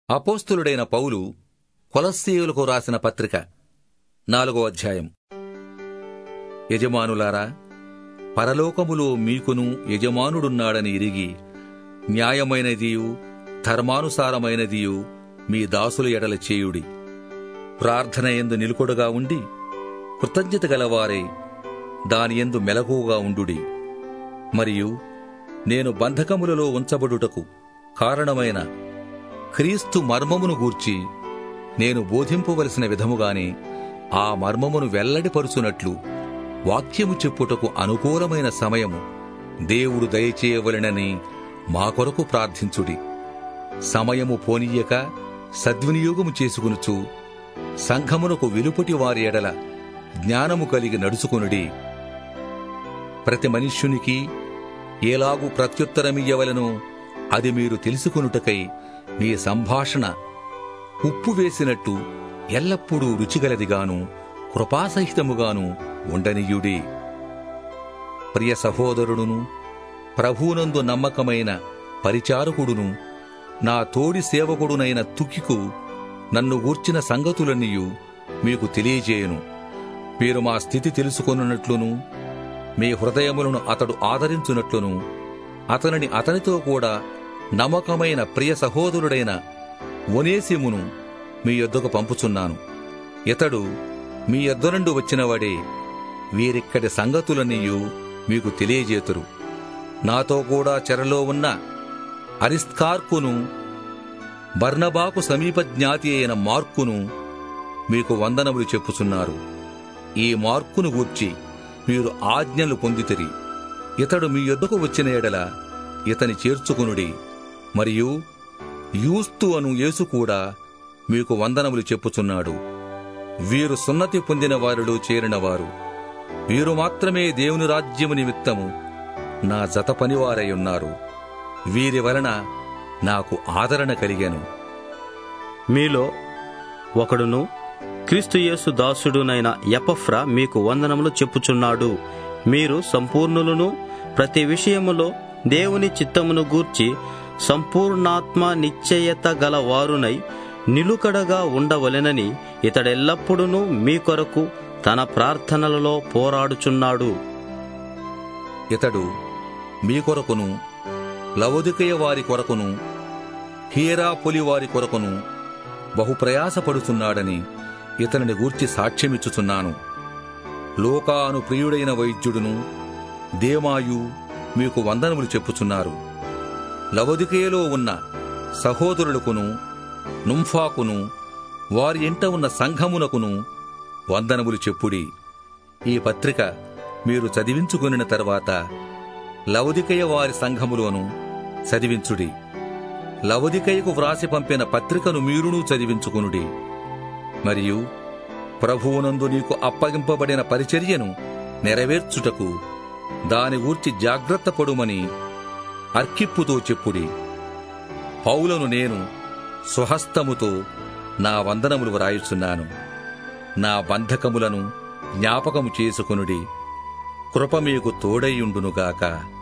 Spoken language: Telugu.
అపోస్తులుడైన పౌలు కొలస్సీయులకు రాసిన పత్రిక నాలుగో అధ్యాయం యజమానులారా పరలోకములో మీకును యజమానుడున్నాడని ఎరిగి న్యాయమైనదియు ధర్మానుసారమైనదియు మీ దాసుల ఎడల చేయుడి ప్రార్థన ఎందు నిలుకొడుగా ఉండి కృతజ్ఞత గలవారై దాని ఎందు మెలకువగా ఉండుడి మరియు నేను బంధకములలో ఉంచబడుటకు కారణమైన క్రీస్తు మర్మమును గూర్చి నేను బోధింపవలసిన విధముగానే ఆ మర్మమును వెల్లడిపరుచునట్లు వాక్యము చెప్పుటకు అనుకూలమైన సమయము దేవుడు దయచేయవలెనని మా కొరకు ప్రార్థించుడి సమయము పోనీయక సద్వినియోగము చేసుకునుచు సంఘమునకు వెలుపటి వారి ఎడల జ్ఞానము కలిగి నడుచుకునుడి ప్రతి మనుష్యునికి ఎలాగు ప్రత్యుత్తరమియ్యవలనో అది మీరు తెలుసుకొనుటకై మీ సంభాషణ ఉప్పు వేసినట్టు ఎల్లప్పుడూ రుచిగలదిగాను కృపాసహితముగాను ఉండనియుడి ప్రియ సహోదరుడును ప్రభువునందు నమ్మకమైన పరిచారకుడును నా తోడి సేవకుడునైన తుకికు నన్ను గూర్చిన సంగతులన్నీయు మీకు తెలియజేయను మీరు మా స్థితి తెలుసుకొనున్నట్లును మీ హృదయములను అతడు ఆదరించునట్లును అతనిని అతనితో కూడా నమ్మకమైన ప్రియ సహోదరుడైన ఒనేసిమును మీ యొద్దకు పంపుచున్నాను ఇతడు మీ యొద్ద నుండి వచ్చినవాడే వీరిక్కడి సంగతులన్నీయు మీకు తెలియజేతురు నాతో కూడా చెరలో ఉన్న అరిస్కార్కును బర్నబాకు సమీప జ్ఞాతి అయిన మార్కును మీకు వందనములు చెప్పుచున్నారు ఈ మార్కును గూర్చి మీరు ఆజ్ఞలు పొందితిరి ఇతడు మీ యొద్దకు వచ్చిన ఎడల ఇతని చేర్చుకునుడి మరియు యూస్తు అను యేసు కూడా మీకు వందనములు చెప్పుచున్నాడు వీరు సున్నతి పొందిన వారిలో చేరినవారు వీరు మాత్రమే దేవుని రాజ్యము నిమిత్తము నా జత పనివారై ఉన్నారు వీరి వలన నాకు ఆదరణ కలిగాను మీలో ఒకడును క్రీస్తు యేసు దాసుడునైన ఎపఫ్రా మీకు వందనములు చెప్పుచున్నాడు మీరు సంపూర్ణులను ప్రతి విషయములో దేవుని చిత్తమును గూర్చి సంపూర్ణాత్మ నిశ్చయత గల వారునై నిలుకడగా ఉండవలెనని ఇతడెల్లప్పుడూ మీ కొరకు తన ప్రార్థనలలో పోరాడుచున్నాడు ఇతడు మీ కొరకును లవోదికయ వారి కొరకును హీరాపొలి వారి కొరకును బహుప్రయాసపడుచున్నాడని ఇతనిని గూర్చి సాక్ష్యమిచ్చుచున్నాను లోకాను ప్రియుడైన వైద్యుడును దేమాయు మీకు వందనములు చెప్పుచున్నారు లవోదికయలో ఉన్న సహోదరులకును నుంఫాకును వారి ఇంట ఉన్న సంఘమునకును వందనములు చెప్పుడి ఈ పత్రిక మీరు చదివించుకొనిన తర్వాత లవదికయ వారి సంఘములోను చదివించుడి లవదికయకు వ్రాసి పంపిన పత్రికను మీరును చదివించుకొనుడి మరియు ప్రభువునందు నీకు అప్పగింపబడిన పరిచర్యను నెరవేర్చుటకు దాని గూర్చి జాగ్రత్త పడుమని అర్కిప్పుతో చెప్పుడి పౌలను నేను స్వహస్తముతో నా వందనములు వ్రాయుచున్నాను నా బంధకములను జ్ఞాపకము చేసుకొనుడి కృప మీకు తోడైయుండునుగాక